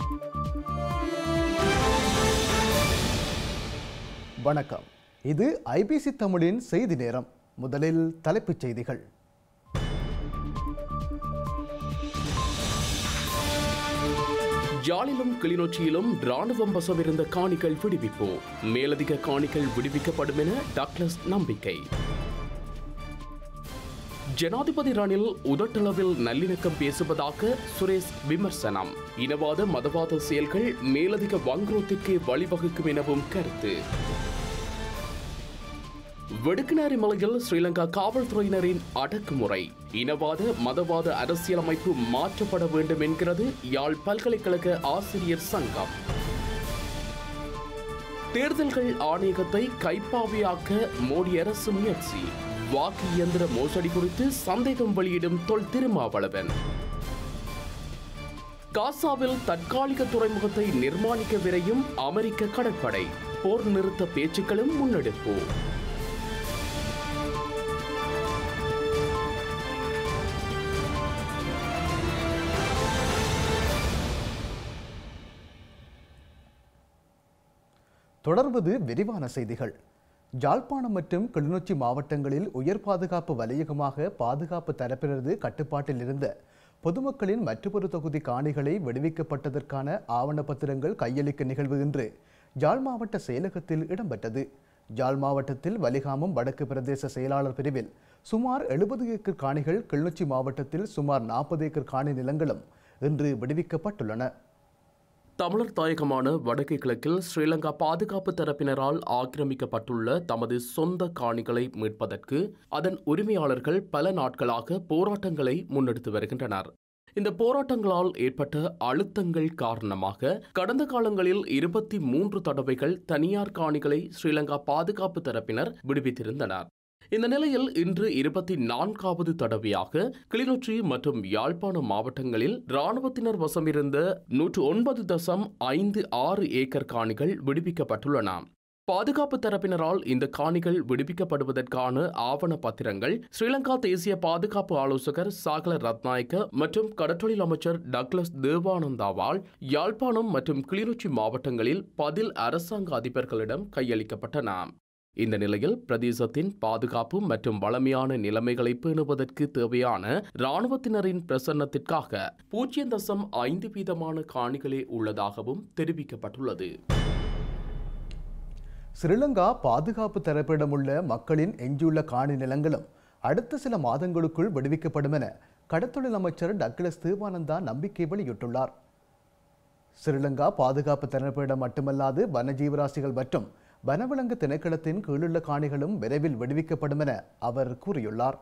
வணக்கம் இது ஐபிசி தமிழின் செய்தி நேரம் முதலில் தலைப்புச் செய்திகள் யாழிலும் கிளிநொச்சியிலும் ராணுவம் வசமிருந்த காணிகள் விடுவிப்பு மேலதிக காணிகள் விடுவிக்கப்படும் என டக்ளஸ் நம்பிக்கை ஜனாதிபதி ரணில் உதட்டளவில் நல்லிணக்கம் பேசுவதாக சுரேஷ் விமர்சனம் இனவாத மதவாத செயல்கள் மேலதிக வங்குரோத்திற்கு வழிவகுக்கும் எனவும் கருத்து வெடுக்குநாரி மலையில் ஸ்ரீலங்கா காவல்துறையினரின் அடக்குமுறை இனவாத மதவாத அரசியலமைப்பு மாற்றப்பட வேண்டும் என்கிறது யாழ் பல்கலைக்கழக ஆசிரியர் சங்கம் தேர்தல்கள் ஆணையகத்தை கைப்பாவியாக்க மோடி அரசு முயற்சி வாக்கு இயந்திர மோசடி குறித்து சந்தேகம் வெளியிடும் தொல் திருமாவளவன் காசாவில் தற்காலிக துறைமுகத்தை நிர்மாணிக்க விரையும் அமெரிக்க கடற்படை போர் நிறுத்த பேச்சுக்களும் முன்னெடுப்பு தொடர்வது விரிவான செய்திகள் ஜாழ்ப்பாணம் மற்றும் கிளிநொச்சி மாவட்டங்களில் உயர் பாதுகாப்பு வலயகமாக பாதுகாப்பு தரப்பினரது கட்டுப்பாட்டில் இருந்த பொதுமக்களின் மற்றொரு தொகுதி காணிகளை விடுவிக்கப்பட்டதற்கான ஆவணப்பத்திரங்கள் கையளிக்க நிகழ்வு இன்று ஜாழ் மாவட்ட செயலகத்தில் இடம்பெற்றது ஜாழ் மாவட்டத்தில் வலிகாமம் வடக்கு பிரதேச செயலாளர் பிரிவில் சுமார் எழுபது ஏக்கர் காணிகள் கிளிநொச்சி மாவட்டத்தில் சுமார் நாற்பது ஏக்கர் காணி நிலங்களும் இன்று விடுவிக்கப்பட்டுள்ளன தமிழர் தாயகமான வடக்கு கிழக்கில் ஸ்ரீலங்கா பாதுகாப்பு தரப்பினரால் ஆக்கிரமிக்கப்பட்டுள்ள தமது சொந்த காணிகளை மீட்பதற்கு அதன் உரிமையாளர்கள் பல நாட்களாக போராட்டங்களை முன்னெடுத்து வருகின்றனர் இந்த போராட்டங்களால் ஏற்பட்ட அழுத்தங்கள் காரணமாக கடந்த காலங்களில் இருபத்தி மூன்று தடவைகள் தனியார் காணிகளை ஸ்ரீலங்கா பாதுகாப்பு தரப்பினர் விடுவித்திருந்தனர் இந்த நிலையில் இன்று இருபத்தி நான்காவது தடவையாக கிளிநொச்சி மற்றும் யாழ்ப்பாணம் மாவட்டங்களில் இராணுவத்தினர் வசமிருந்த நூற்று ஒன்பது தசம் ஐந்து ஆறு ஏக்கர் காணிகள் விடுவிக்கப்பட்டுள்ளன பாதுகாப்பு தரப்பினரால் இந்த காணிகள் விடுவிக்கப்படுவதற்கான ஆவண பத்திரங்கள் ஸ்ரீலங்கா தேசிய பாதுகாப்பு ஆலோசகர் சாகல ரத்நாயக்க மற்றும் கடற்றொழில் அமைச்சர் டக்ளஸ் தேவானந்தாவால் யாழ்ப்பாணம் மற்றும் கிளிநொச்சி மாவட்டங்களில் பதில் அரசாங்க அதிபர்களிடம் கையளிக்கப்பட்டன இந்த நிலையில் பிரதேசத்தின் பாதுகாப்பு மற்றும் வளமையான நிலைமைகளை பேணுவதற்கு தேவையான இராணுவத்தினரின் பிரசன்னத்திற்காக பூஜ்ஜியம் தசம் ஐந்து வீதமான காணிகளே உள்ளதாகவும் தெரிவிக்கப்பட்டுள்ளது ஸ்ரீலங்கா பாதுகாப்பு தரப்பிடமுள்ள மக்களின் எஞ்சியுள்ள காணி நிலங்களும் அடுத்த சில மாதங்களுக்குள் விடுவிக்கப்படும் என கடத்தொழில் அமைச்சர் டக்ளஸ் தேவானந்தா நம்பிக்கை வெளியிட்டுள்ளார் ஸ்ரீலங்கா பாதுகாப்பு தரப்பிடம் மட்டுமல்லாது வனஜீவராசிகள் மற்றும் வனவிலங்கு திணைக்களத்தின் கீழுள்ள காணிகளும் விரைவில் விடுவிக்கப்படும் என அவர் கூறியுள்ளார்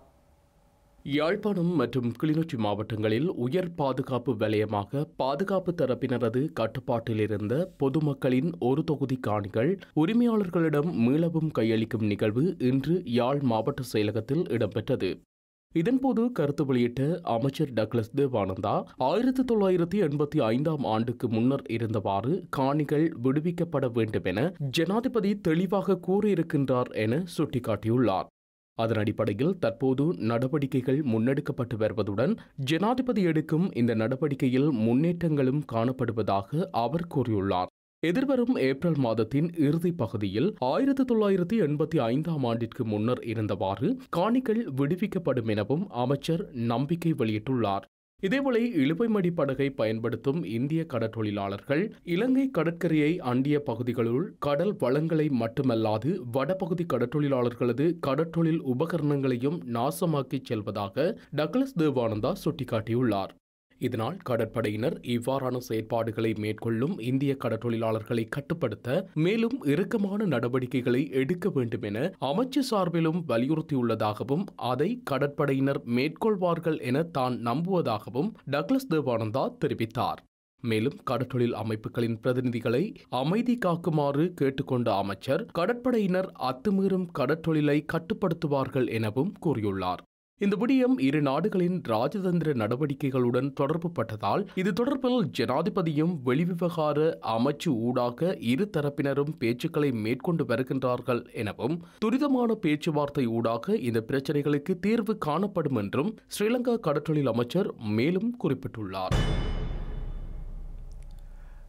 யாழ்ப்பாணம் மற்றும் கிளிநொச்சி மாவட்டங்களில் உயர் பாதுகாப்பு வலயமாக பாதுகாப்பு தரப்பினரது கட்டுப்பாட்டில் இருந்த பொதுமக்களின் ஒரு தொகுதி காணிகள் உரிமையாளர்களிடம் மீளவும் கையளிக்கும் நிகழ்வு இன்று யாழ் மாவட்ட செயலகத்தில் இடம்பெற்றது இதன்போது கருத்து வெளியிட்ட அமைச்சர் டக்ளஸ் தேவானந்தா ஆயிரத்தி தொள்ளாயிரத்தி எண்பத்தி ஐந்தாம் ஆண்டுக்கு முன்னர் இருந்தவாறு காணிகள் விடுவிக்கப்பட வேண்டும் என ஜனாதிபதி தெளிவாக கூறியிருக்கின்றார் என சுட்டிக்காட்டியுள்ளார் அதன் அடிப்படையில் தற்போது நடவடிக்கைகள் முன்னெடுக்கப்பட்டு வருவதுடன் ஜனாதிபதி எடுக்கும் இந்த நடவடிக்கையில் முன்னேற்றங்களும் காணப்படுவதாக அவர் கூறியுள்ளார் எதிர்வரும் ஏப்ரல் மாதத்தின் இறுதி பகுதியில் ஆயிரத்தி தொள்ளாயிரத்தி எண்பத்தி ஐந்தாம் ஆண்டிற்கு முன்னர் இருந்தவாறு காணிகள் விடுவிக்கப்படும் எனவும் அமைச்சர் நம்பிக்கை வெளியிட்டுள்ளார் இதேவேளை இழுவைமடி படகை பயன்படுத்தும் இந்திய கடற்றொழிலாளர்கள் இலங்கை கடற்கரையை அண்டிய பகுதிகளுள் கடல் வளங்களை மட்டுமல்லாது வடபகுதி கடற்றொழிலாளர்களது கடற்றொழில் உபகரணங்களையும் நாசமாக்கிச் செல்வதாக டக்ளஸ் தேவானந்தா சுட்டிக்காட்டியுள்ளார் இதனால் கடற்படையினர் இவ்வாறான செயற்பாடுகளை மேற்கொள்ளும் இந்திய கடற்றொழிலாளர்களை கட்டுப்படுத்த மேலும் இறுக்கமான நடவடிக்கைகளை எடுக்க வேண்டும் என அமைச்சு சார்பிலும் வலியுறுத்தியுள்ளதாகவும் அதை கடற்படையினர் மேற்கொள்வார்கள் என தான் நம்புவதாகவும் டக்ளஸ் தேவானந்தா தெரிவித்தார் மேலும் கடற்றொழில் அமைப்புகளின் பிரதிநிதிகளை அமைதி காக்குமாறு கேட்டுக்கொண்ட அமைச்சர் கடற்படையினர் அத்துமீறும் கடற்றொழிலை கட்டுப்படுத்துவார்கள் எனவும் கூறியுள்ளார் இந்த விடயம் இரு நாடுகளின் ராஜதந்திர நடவடிக்கைகளுடன் தொடர்பு பட்டதால் இது தொடர்பில் ஜனாதிபதியும் வெளிவிவகார அமைச்சு ஊடாக இரு தரப்பினரும் பேச்சுக்களை மேற்கொண்டு வருகின்றார்கள் எனவும் துரிதமான பேச்சுவார்த்தை ஊடாக இந்த பிரச்சனைகளுக்கு தீர்வு காணப்படும் என்றும் ஸ்ரீலங்கா கடற்றொழில் அமைச்சர் மேலும் குறிப்பிட்டுள்ளார்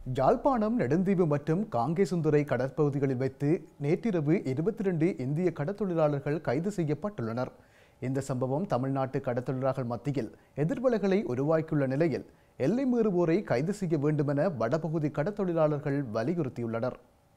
ஜாழ்ப்பாணம் நெடுந்தீவு மற்றும் காங்கேசுந்துறை கடற்பகுதிகளில் வைத்து நேற்றிரவு இருபத்தி ரெண்டு இந்திய கடற்தொழிலாளர்கள் கைது செய்யப்பட்டுள்ளனர் இந்த சம்பவம் தமிழ்நாட்டு கடற்தொழிலாளர்கள் மத்தியில் எதிர்வலைகளை உருவாக்கியுள்ள நிலையில் எல்லை மீறுவோரை கைது செய்ய வேண்டுமென வடபகுதி கடற்தொழிலாளர்கள் வலியுறுத்தியுள்ளனர்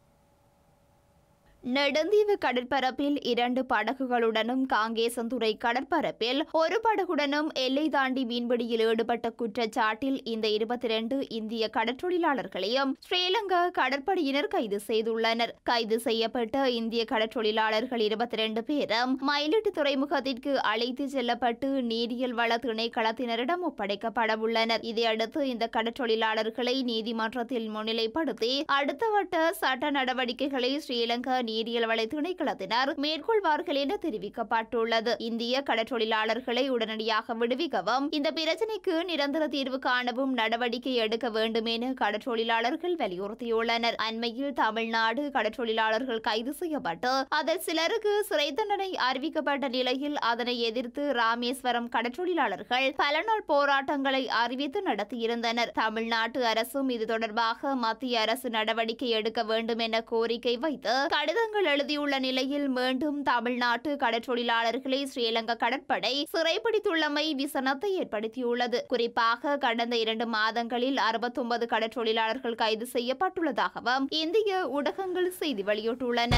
நெடுந்தீவு கடற்பரப்பில் இரண்டு படகுகளுடனும் காங்கேசந்துறை கடற்பரப்பில் ஒரு படகுடனும் எல்லை தாண்டி மீன்பிடியில் ஈடுபட்ட குற்றச்சாட்டில் இந்த இருபத்தி ரெண்டு இந்திய கடற்றொழிலாளர்களையும் ஸ்ரீலங்கா கடற்படையினர் கைது செய்துள்ளனர் கைது செய்யப்பட்ட இந்திய கடற்றொழிலாளர்கள் இருபத்தி ரெண்டு பேரும் மயிலிட்டு துறைமுகத்திற்கு அழைத்து செல்லப்பட்டு நீரியல் வள திணைக்களத்தினரிடம் ஒப்படைக்கப்பட உள்ளனர் இதையடுத்து இந்த கடற்றொழிலாளர்களை நீதிமன்றத்தில் முன்னிலைப்படுத்தி அடுத்த வட்ட சட்ட நடவடிக்கைகளை ஸ்ரீலங்கா நீரியல் வள திணைக்களத்தினர் மேற்கொள்வார்கள் என தெரிவிக்கப்பட்டுள்ளது இந்திய கடற்றொழிலாளர்களை உடனடியாக விடுவிக்கவும் இந்த பிரச்சினைக்கு நிரந்தர தீர்வு காணவும் நடவடிக்கை எடுக்க வேண்டும் என கடற்றொழிலாளர்கள் வலியுறுத்தியுள்ளனர் அண்மையில் தமிழ்நாடு கடற்றொழிலாளர்கள் கைது செய்யப்பட்டு அதில் சிலருக்கு சிறை தண்டனை அறிவிக்கப்பட்ட நிலையில் அதனை எதிர்த்து ராமேஸ்வரம் கடற்றொழிலாளர்கள் பல நாள் போராட்டங்களை அறிவித்து நடத்தியிருந்தனர் தமிழ்நாட்டு அரசும் இது தொடர்பாக மத்திய அரசு நடவடிக்கை எடுக்க வேண்டும் என கோரிக்கை வைத்து கடிதங்கள் எழுதியுள்ள நிலையில் மீண்டும் தமிழ்நாட்டு கடற்றொழிலாளர்களை ஸ்ரீலங்கா கடற்படை சிறைப்பிடித்துள்ளமை விசனத்தை ஏற்படுத்தியுள்ளது குறிப்பாக கடந்த இரண்டு மாதங்களில் அறுபத்தொன்பது கடற்றொழிலாளர்கள் கைது செய்யப்பட்டுள்ளதாகவும் இந்திய ஊடகங்கள் செய்தி வெளியிட்டுள்ளன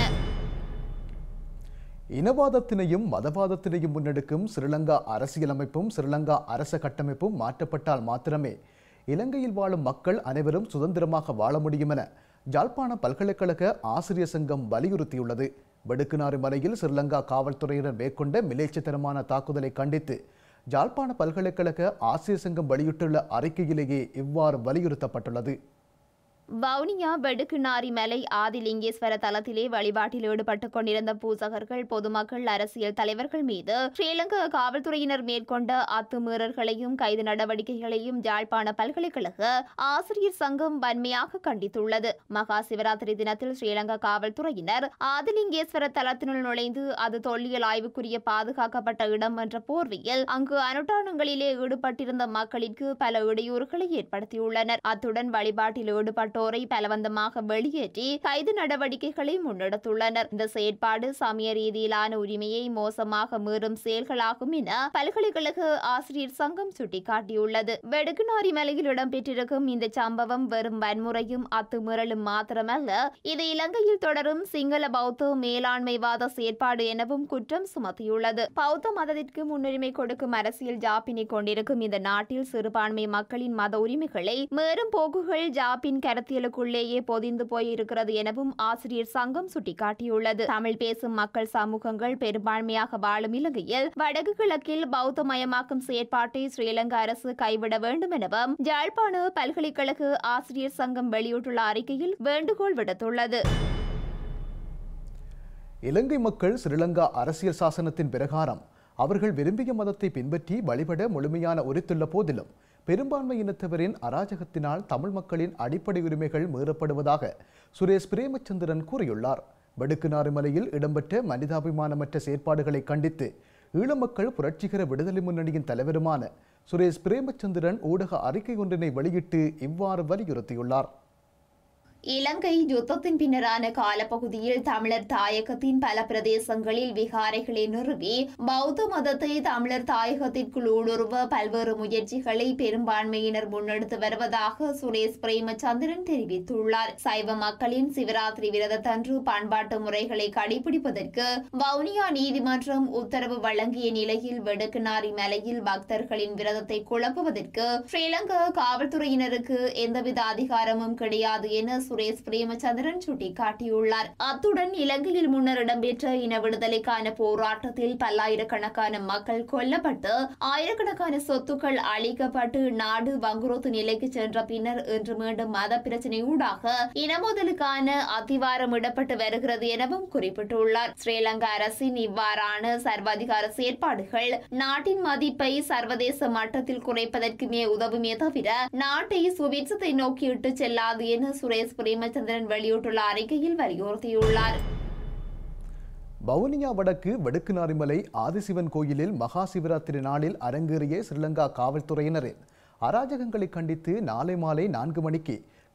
இனவாதத்தினையும் மதவாதத்தினையும் முன்னெடுக்கும் ஸ்ரீலங்கா அரசியலமைப்பும் ஸ்ரீலங்கா அரச கட்டமைப்பும் மாற்றப்பட்டால் மாத்திரமே இலங்கையில் வாழும் மக்கள் அனைவரும் சுதந்திரமாக வாழ முடியும் என ஜாழ்ப்பாண பல்கலைக்கழக ஆசிரியர் சங்கம் வலியுறுத்தியுள்ளது வெடுக்குநாறு மலையில் ஸ்ரீலங்கா காவல்துறையினர் மேற்கொண்ட மிலேச்சத்தனமான தாக்குதலை கண்டித்து ஜாழ்ப்பாண பல்கலைக்கழக ஆசிரியர் சங்கம் வெளியிட்டுள்ள அறிக்கையிலேயே இவ்வாறு வலியுறுத்தப்பட்டுள்ளது வவுனியா வெடுக்குநாரி மலை ஆதிலிங்கேஸ்வர தலத்திலே வழிபாட்டில் ஈடுபட்டுக் கொண்டிருந்த பூசகர்கள் பொதுமக்கள் அரசியல் தலைவர்கள் மீது ஸ்ரீலங்கா காவல்துறையினர் மேற்கொண்ட அத்துமீறல்களையும் கைது நடவடிக்கைகளையும் யாழ்ப்பாண பல்கலைக்கழக ஆசிரியர் சங்கம் வன்மையாக கண்டித்துள்ளது மகா சிவராத்திரி தினத்தில் ஸ்ரீலங்கா காவல்துறையினர் ஆதிலிங்கேஸ்வர தலத்தினுள் நுழைந்து அது தொல்லியல் ஆய்வுக்குரிய பாதுகாக்கப்பட்ட இடம் என்ற போர்வையில் அங்கு அனுஷ்டானங்களிலே ஈடுபட்டிருந்த மக்களிற்கு பல இடையூறுகளை ஏற்படுத்தியுள்ளனர் அத்துடன் வழிபாட்டில் ஈடுபட்ட ஈடுபட்டோரை பலவந்தமாக வெளியேற்றி கைது நடவடிக்கைகளை முன்னெடுத்துள்ளனர் இந்த செயற்பாடு சமய ரீதியிலான உரிமையை மோசமாக மீறும் செயல்களாகும் என பல்கலைக்கழக ஆசிரியர் சங்கம் சுட்டிக்காட்டியுள்ளது வெடுக்குநாரி மலையில் இடம்பெற்றிருக்கும் இந்த சம்பவம் வெறும் வன்முறையும் அத்துமீறலும் மாத்திரமல்ல இது இலங்கையில் தொடரும் சிங்கள பௌத்த மேலாண்மைவாத செயற்பாடு எனவும் குற்றம் சுமத்தியுள்ளது பௌத்த மதத்திற்கு முன்னுரிமை கொடுக்கும் அரசியல் ஜாப்பினை கொண்டிருக்கும் இந்த நாட்டில் சிறுபான்மை மக்களின் மத உரிமைகளை மீறும் போக்குகள் ஜாப்பின் கருத்தியலுக்குள்ளேயே பொதிந்து போயிருக்கிறது எனவும் ஆசிரியர் சங்கம் சுட்டிக்காட்டியுள்ளது தமிழ் பேசும் மக்கள் சமூகங்கள் பெரும்பான்மையாக வாழும் இலங்கையில் வடக்கு கிழக்கில் பௌத்தமயமாக்கும் செயற்பாட்டை ஸ்ரீலங்கா அரசு கைவிட வேண்டும் எனவும் யாழ்ப்பாண பல்கலைக்கழக ஆசிரியர் சங்கம் வெளியிட்டுள்ள அறிக்கையில் வேண்டுகோள் விடுத்துள்ளது இலங்கை மக்கள் ஸ்ரீலங்கா அரசியல் சாசனத்தின் பிரகாரம் அவர்கள் விரும்பிய மதத்தை பின்பற்றி வழிபட முழுமையான உரித்துள்ள போதிலும் பெரும்பான்மை இனத்தவரின் அராஜகத்தினால் தமிழ் மக்களின் அடிப்படை உரிமைகள் மீறப்படுவதாக சுரேஷ் பிரேமச்சந்திரன் கூறியுள்ளார் வடுக்குநாறு மலையில் இடம்பெற்ற மனிதாபிமானமற்ற செயற்பாடுகளை கண்டித்து ஈழமக்கள் புரட்சிகர விடுதலை முன்னணியின் தலைவருமான சுரேஷ் பிரேமச்சந்திரன் ஊடக அறிக்கை ஒன்றினை வெளியிட்டு இவ்வாறு வலியுறுத்தியுள்ளார் இலங்கை யுத்தத்தின் பின்னரான காலப்பகுதியில் தமிழர் தாயகத்தின் பல பிரதேசங்களில் விகாரைகளை நிறுவி பௌத்த மதத்தை தமிழர் தாயகத்திற்குள் ஊடுருவ பல்வேறு முயற்சிகளை பெரும்பான்மையினர் முன்னெடுத்து வருவதாக சுரேஷ் பிரேமச்சந்திரன் தெரிவித்துள்ளார் சைவ மக்களின் சிவராத்திரி விரதத்தன்று பண்பாட்டு முறைகளை கடைபிடிப்பதற்கு வவுனியா நீதிமன்றம் உத்தரவு வழங்கிய நிலையில் வெடுக்குநாரி மலையில் பக்தர்களின் விரதத்தை குழப்புவதற்கு ஸ்ரீலங்கா காவல்துறையினருக்கு எந்தவித அதிகாரமும் கிடையாது என சுரேஷ் பிரேமச்சந்திரன் சுட்டிக்காட்டியுள்ளார் அத்துடன் இலங்கையில் முன்னர் இடம்பெற்ற இன விடுதலைக்கான போராட்டத்தில் பல்லாயிரக்கணக்கான மக்கள் கொல்லப்பட்டு ஆயிரக்கணக்கான சொத்துக்கள் அழிக்கப்பட்டு நாடு வங்குரோத்து நிலைக்கு சென்ற பின்னர் இன்று மீண்டும் மத பிரச்சினை ஊடாக இனமோதலுக்கான அத்திவாரம் இடப்பட்டு வருகிறது எனவும் குறிப்பிட்டுள்ளார் ஸ்ரீலங்கா அரசின் இவ்வாறான சர்வாதிகார செயற்பாடுகள் நாட்டின் மதிப்பை சர்வதேச மட்டத்தில் குறைப்பதற்குமே உதவுமே தவிர நாட்டை சுவிட்சத்தை நோக்கி இட்டுச் செல்லாது என சுரேஷ் பிரேமச்சந்திரன் வெளியிட்டுள்ள அறிக்கையில் வலியுறுத்தியுள்ளார் வவுனியா வடக்கு வடுக்குநாரிமலை ஆதிசிவன் கோயிலில் மகா சிவராத்திரி நாளில் அரங்கேறிய ஸ்ரீலங்கா காவல்துறையினரின் அராஜகங்களை கண்டித்து நாளை மாலை நான்கு மணிக்கு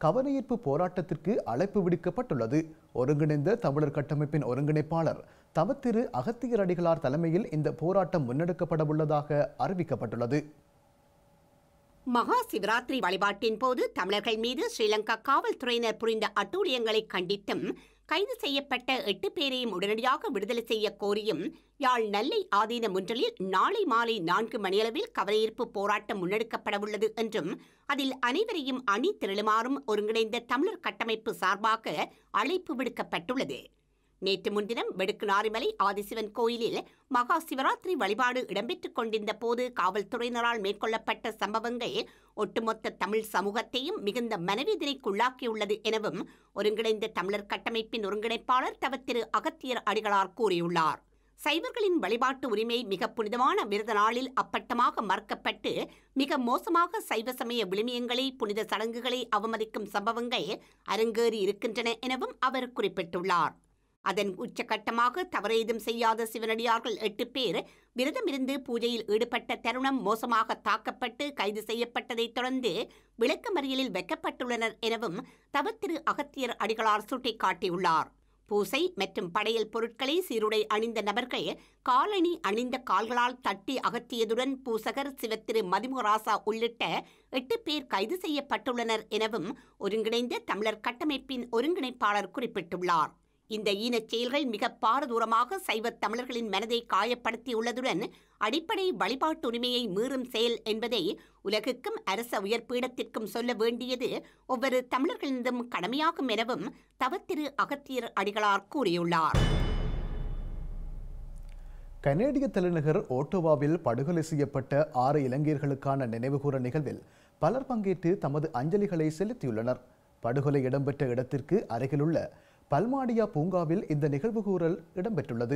கவனஈர்ப்பு போராட்டத்திற்கு அழைப்பு விடுக்கப்பட்டுள்ளது ஒருங்கிணைந்த தமிழர் கட்டமைப்பின் ஒருங்கிணைப்பாளர் தவத்திரு அகத்தியர் அடிகளார் தலைமையில் இந்த போராட்டம் முன்னெடுக்கப்படவுள்ளதாக அறிவிக்கப்பட்டுள்ளது மகா சிவராத்திரி வழிபாட்டின் போது தமிழர்கள் மீது ஸ்ரீலங்கா காவல்துறையினர் புரிந்த அட்டூழியங்களை கண்டித்தும் கைது செய்யப்பட்ட எட்டு பேரையும் உடனடியாக விடுதலை செய்ய கோரியும் யாழ் நெல்லை ஆதீன முன்றலில் நாளை மாலை நான்கு மணியளவில் கவனஈர்ப்பு போராட்டம் முன்னெடுக்கப்படவுள்ளது என்றும் அதில் அனைவரையும் அணி திரளுமாறும் ஒருங்கிணைந்த தமிழர் கட்டமைப்பு சார்பாக அழைப்பு விடுக்கப்பட்டுள்ளது நேற்று முன்தினம் வெடுக்குநாரிமலை ஆதிசிவன் கோயிலில் மகா சிவராத்திரி வழிபாடு இடம்பெற்றுக் கொண்டிருந்த போது காவல்துறையினரால் மேற்கொள்ளப்பட்ட சம்பவங்கள் ஒட்டுமொத்த தமிழ் சமூகத்தையும் மிகுந்த மனவேதனைக்குள்ளாக்கியுள்ளது எனவும் ஒருங்கிணைந்த தமிழர் கட்டமைப்பின் ஒருங்கிணைப்பாளர் தவத்திரு அகத்தியர் அடிகளார் கூறியுள்ளார் சைவர்களின் வழிபாட்டு உரிமை மிக புனிதமான விரத நாளில் அப்பட்டமாக மறுக்கப்பட்டு மிக மோசமாக சைவ சமய விழுமியங்களை புனித சடங்குகளை அவமதிக்கும் சம்பவங்கள் அரங்கேறி இருக்கின்றன எனவும் அவர் குறிப்பிட்டுள்ளார் அதன் உச்சகட்டமாக தவறேதும் செய்யாத சிவனடியார்கள் எட்டு பேர் விரதமிருந்து பூஜையில் ஈடுபட்ட தருணம் மோசமாக தாக்கப்பட்டு கைது செய்யப்பட்டதைத் தொடர்ந்து விளக்கமறியலில் வைக்கப்பட்டுள்ளனர் எனவும் தவத்திரு அகத்தியர் அடிகளார் சுட்டிக்காட்டியுள்ளார் பூசை மற்றும் படையல் பொருட்களை சீருடை அணிந்த நபர்கள் காலணி அணிந்த கால்களால் தட்டி அகற்றியதுடன் பூசகர் சிவத்திரு மதிமுகராசா உள்ளிட்ட எட்டு பேர் கைது செய்யப்பட்டுள்ளனர் எனவும் ஒருங்கிணைந்த தமிழர் கட்டமைப்பின் ஒருங்கிணைப்பாளர் குறிப்பிட்டுள்ளார் இந்த ஈனச் செயல்கள் மிக பாரதூரமாக சைவத் தமிழர்களின் மனதை காயப்படுத்தியுள்ளதுடன் அடிப்படை வழிபாட்டு உரிமையை மீறும் செயல் என்பதை உலகுக்கும் அரச உயர்பீடத்திற்கும் சொல்ல வேண்டியது ஒவ்வொரு தமிழர்களினதும் கடமையாகும் எனவும் தவத்திரு அகத்தியர் அடிகளார் கூறியுள்ளார் கனேடிய தலைநகர் ஓட்டோவாவில் படுகொலை செய்யப்பட்ட ஆறு இலங்கையர்களுக்கான நினைவுகூர நிகழ்வில் பலர் பங்கேற்று தமது அஞ்சலிகளை செலுத்தியுள்ளனர் படுகொலை இடம்பெற்ற இடத்திற்கு அருகிலுள்ள பல்மாடியா பூங்காவில் இந்த நிகழ்வுகூரல் இடம்பெற்றுள்ளது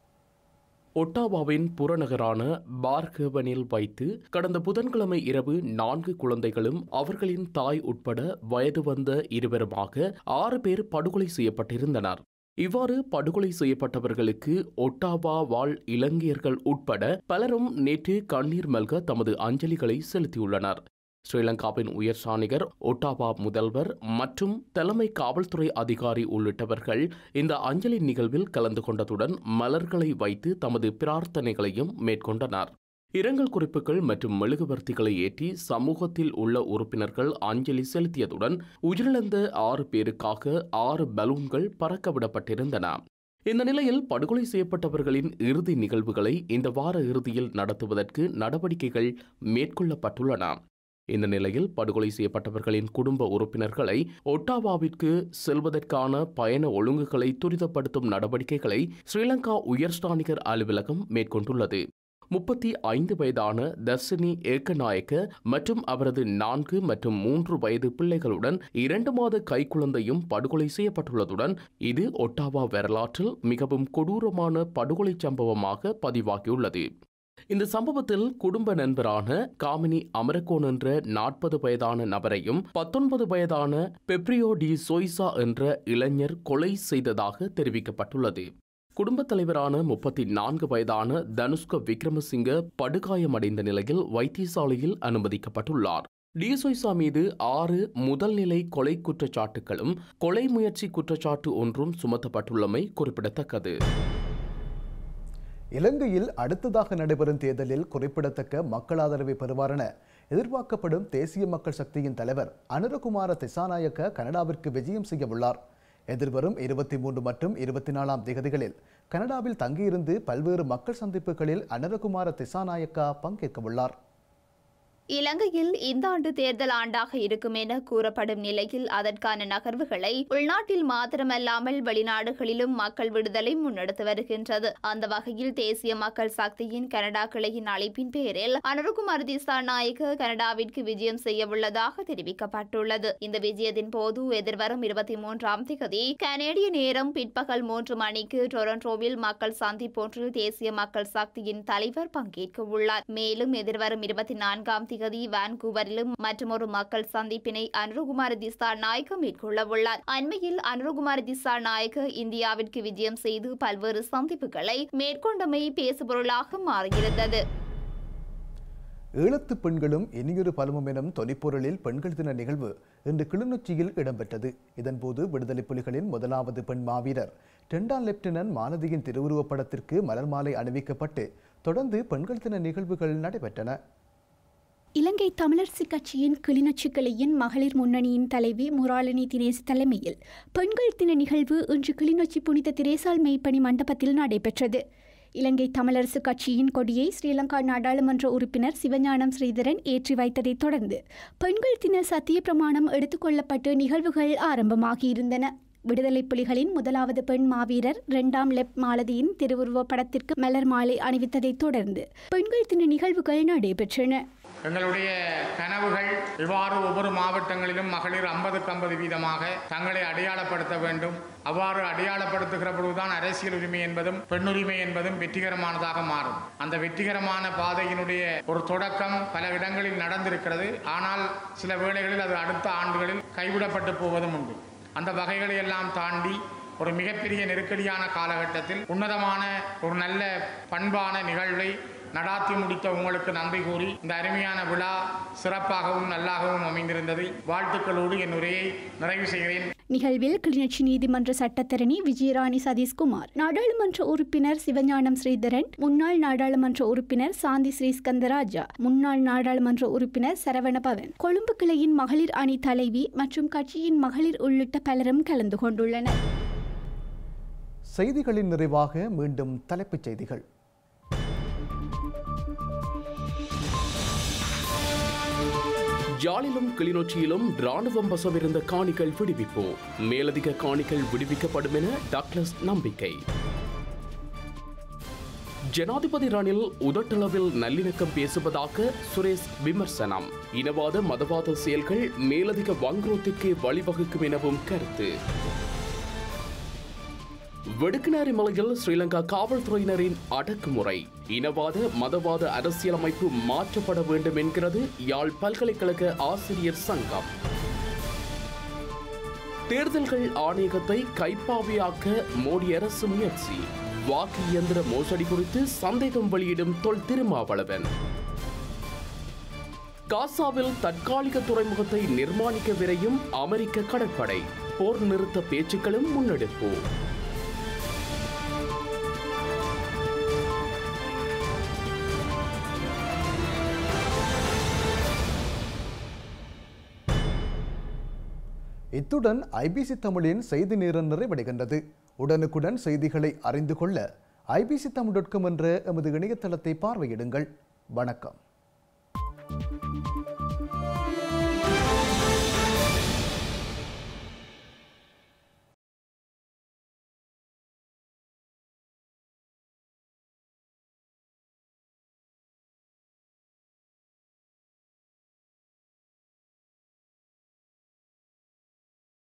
ஒட்டாவாவின் புறநகரான பார்கவனில் வைத்து கடந்த புதன்கிழமை இரவு நான்கு குழந்தைகளும் அவர்களின் தாய் உட்பட வயது வந்த இருவருமாக ஆறு பேர் படுகொலை செய்யப்பட்டிருந்தனர் இவ்வாறு படுகொலை செய்யப்பட்டவர்களுக்கு ஒட்டாவா வாழ் இலங்கையர்கள் உட்பட பலரும் நேற்று கண்ணீர் மல்க தமது அஞ்சலிகளை செலுத்தியுள்ளனர் ஸ்ரீலங்காவின் உயர் சாணிகர் ஒட்டாவா முதல்வர் மற்றும் தலைமை காவல்துறை அதிகாரி உள்ளிட்டவர்கள் இந்த அஞ்சலி நிகழ்வில் கலந்து கொண்டதுடன் மலர்களை வைத்து தமது பிரார்த்தனைகளையும் மேற்கொண்டனர் இரங்கல் குறிப்புகள் மற்றும் மெழுகுவர்த்திகளை ஏற்றி சமூகத்தில் உள்ள உறுப்பினர்கள் அஞ்சலி செலுத்தியதுடன் உயிரிழந்த ஆறு பேருக்காக ஆறு பலூன்கள் பறக்கவிடப்பட்டிருந்தன இந்த நிலையில் படுகொலை செய்யப்பட்டவர்களின் இறுதி நிகழ்வுகளை இந்த வார இறுதியில் நடத்துவதற்கு நடவடிக்கைகள் மேற்கொள்ளப்பட்டுள்ளன இந்த நிலையில் படுகொலை செய்யப்பட்டவர்களின் குடும்ப உறுப்பினர்களை ஒட்டாவாவிற்கு செல்வதற்கான பயண ஒழுங்குகளை துரிதப்படுத்தும் நடவடிக்கைகளை ஸ்ரீலங்கா உயர்ஸ்தானிகர் அலுவலகம் மேற்கொண்டுள்ளது முப்பத்தி ஐந்து வயதான தர்சினி ஏக்கநாயக்க மற்றும் அவரது நான்கு மற்றும் மூன்று வயது பிள்ளைகளுடன் இரண்டு மாத கைக்குழந்தையும் படுகொலை செய்யப்பட்டுள்ளதுடன் இது ஒட்டாவா வரலாற்றில் மிகவும் கொடூரமான படுகொலை சம்பவமாக பதிவாகியுள்ளது இந்த சம்பவத்தில் குடும்ப நண்பரான காமினி அமரகோன் என்ற நாற்பது வயதான நபரையும் பத்தொன்பது வயதான பெப்ரியோ டி சோய்சா என்ற இளைஞர் கொலை செய்ததாக தெரிவிக்கப்பட்டுள்ளது குடும்பத் தலைவரான முப்பத்தி நான்கு வயதான தனுஷ்க விக்ரமசிங்க படுகாயமடைந்த நிலையில் வைத்தியசாலையில் அனுமதிக்கப்பட்டுள்ளார் டிஎஸ்ஒய்சா மீது ஆறு முதல்நிலை கொலை குற்றச்சாட்டுகளும் கொலை முயற்சி குற்றச்சாட்டு ஒன்றும் சுமத்தப்பட்டுள்ளமை குறிப்பிடத்தக்கது இலங்கையில் அடுத்ததாக நடைபெறும் தேர்தலில் குறிப்பிடத்தக்க மக்கள் ஆதரவை பெறுவார் என எதிர்பார்க்கப்படும் தேசிய மக்கள் சக்தியின் தலைவர் அனுரகுமார திசாநாயக்க கனடாவிற்கு விஜயம் செய்ய உள்ளார் எதிர்வரும் இருபத்தி மூன்று மற்றும் இருபத்தி நாலாம் திகதிகளில் கனடாவில் தங்கியிருந்து பல்வேறு மக்கள் சந்திப்புகளில் அனுரகுமார திசாநாயக்கா பங்கேற்க உள்ளார் இலங்கையில் இந்த ஆண்டு தேர்தல் ஆண்டாக இருக்கும் என கூறப்படும் நிலையில் அதற்கான நகர்வுகளை உள்நாட்டில் மாத்திரமல்லாமல் வெளிநாடுகளிலும் மக்கள் விடுதலை முன்னெடுத்து வருகின்றது அந்த வகையில் தேசிய மக்கள் சக்தியின் கனடா கிளையின் அழைப்பின் பேரில் அனுருகுமார் திசாநாயக்க கனடாவிற்கு விஜயம் செய்ய உள்ளதாக தெரிவிக்கப்பட்டுள்ளது இந்த விஜயத்தின் போது எதிர்வரும் இருபத்தி மூன்றாம் திகதி கனேடிய நேரம் பிற்பகல் மூன்று மணிக்கு டொரண்டோவில் மக்கள் சந்திப்பொன்றில் தேசிய மக்கள் சக்தியின் தலைவர் பங்கேற்க உள்ளார் மேலும் எதிர்வரும் இருபத்தி நான்காம் திகதி வான்கூவரிலும் மற்றொரு மக்கள் சந்திப்பினை அனுருகுமார் திசா நாயக்க மேற்கொள்ள உள்ளார் அண்மையில் அனுருகுமார் திசா நாயக்க இந்தியாவிற்கு விஜயம் செய்து பல்வேறு சந்திப்புகளை மேற்கொண்டமை பேசுபொருளாக மாறியிருந்தது ஈழத்து பெண்களும் இனியொரு பலமும் எனும் தொனிப்பொருளில் பெண்கள் தின நிகழ்வு இன்று கிளிநொச்சியில் இடம்பெற்றது இதன்போது விடுதலை புலிகளின் முதலாவது பெண் மாவீரர் இரண்டாம் லெப்டினன்ட் மாலதியின் திருவுருவப் படத்திற்கு மலர் மாலை அணிவிக்கப்பட்டு தொடர்ந்து பெண்கள் தின நிகழ்வுகள் நடைபெற்றன இலங்கை தமிழரசு கட்சியின் கிளிநொச்சி கிளையின் மகளிர் முன்னணியின் தலைவி முராலினி தினேஷ் தலைமையில் பெண்கள் தின நிகழ்வு இன்று கிளிநொச்சி புனித திரேசால் மெய்ப்பணி மண்டபத்தில் நடைபெற்றது இலங்கை தமிழரசு கட்சியின் கொடியை ஸ்ரீலங்கா நாடாளுமன்ற உறுப்பினர் சிவஞானம் ஸ்ரீதரன் ஏற்றி வைத்ததைத் தொடர்ந்து பெண்கள் தின சத்திய பிரமாணம் எடுத்துக்கொள்ளப்பட்டு நிகழ்வுகள் ஆரம்பமாகியிருந்தன விடுதலை புலிகளின் முதலாவது பெண் மாவீரர் இரண்டாம் லெப் மாலதியின் திருவுருவப் படத்திற்கு மலர் மாலை அணிவித்ததைத் தொடர்ந்து பெண்கள் தின நிகழ்வுகள் நடைபெற்றன எங்களுடைய கனவுகள் இவ்வாறு ஒவ்வொரு மாவட்டங்களிலும் மகளிர் ஐம்பதுக்கு ஐம்பது வீதமாக தங்களை அடையாளப்படுத்த வேண்டும் அவ்வாறு அடையாளப்படுத்துகிற பொழுதுதான் அரசியல் உரிமை என்பதும் பெண்ணுரிமை என்பதும் வெற்றிகரமானதாக மாறும் அந்த வெற்றிகரமான பாதையினுடைய ஒரு தொடக்கம் பல இடங்களில் நடந்திருக்கிறது ஆனால் சில வேளைகளில் அது அடுத்த ஆண்டுகளில் கைவிடப்பட்டு போவதும் உண்டு அந்த வகைகளை எல்லாம் தாண்டி ஒரு மிகப்பெரிய நெருக்கடியான காலகட்டத்தில் உன்னதமான ஒரு நல்ல பண்பான நிகழ்வை நடாத்தி முடித்த உங்களுக்கு நன்றி கூறி இந்த அருமையான விழா சிறப்பாகவும் நல்லாகவும் அமைந்திருந்தது வாழ்த்துக்களோடு என் உரையை நிறைவு செய்கிறேன் நிகழ்வில் கிளிநொச்சி நீதிமன்ற சட்டத்தரணி விஜயராணி சதீஷ்குமார் நாடாளுமன்ற உறுப்பினர் சிவஞானம் ஸ்ரீதரன் முன்னாள் நாடாளுமன்ற உறுப்பினர் சாந்தி ஸ்ரீஸ்கந்தராஜா முன்னாள் நாடாளுமன்ற உறுப்பினர் சரவணபவன் கொழும்பு கிளையின் மகளிர் அணி தலைவி மற்றும் கட்சியின் மகளிர் உள்ளிட்ட பலரும் கலந்து கொண்டுள்ளனர் செய்திகளின் நிறைவாக மீண்டும் தலைப்புச் செய்திகள் யாழிலும் கிளிநொச்சியிலும் ராணுவம் வசமிருந்த காணிகள் விடுவிப்பு மேலதிக காணிகள் விடுவிக்கப்படும் என டக்ளஸ் நம்பிக்கை ஜனாதிபதி ரணில் உதட்டளவில் நல்லிணக்கம் பேசுவதாக சுரேஷ் விமர்சனம் இனவாத மதவாத செயல்கள் மேலதிக வங்குரோத்திற்கு வழிவகுக்கும் எனவும் கருத்து வெடுக்குநாரி மலையில் ஸ்ரீலங்கா காவல்துறையினரின் அடக்குமுறை இனவாத மதவாத அரசியலமைப்பு மாற்றப்பட வேண்டும் என்கிறது யாழ் பல்கலைக்கழக ஆசிரியர் சங்கம் தேர்தல்கள் ஆணையகத்தை கைப்பாவியாக்க மோடி அரசு முயற்சி வாக்கு இயந்திர மோசடி குறித்து சந்தேகம் வெளியிடும் தொல் திருமாவளவன் காசாவில் தற்காலிக துறைமுகத்தை நிர்மாணிக்க விரையும் அமெரிக்க கடற்படை போர் நிறுத்த பேச்சுக்களும் முன்னெடுப்பு இத்துடன் ஐபிசி தமிழின் செய்தி நேரம் நிறைவடைகின்றது உடனுக்குடன் செய்திகளை அறிந்து கொள்ள ஐபிசி தமிழ் டாட் காம் என்ற எமது இணையதளத்தை பார்வையிடுங்கள் வணக்கம்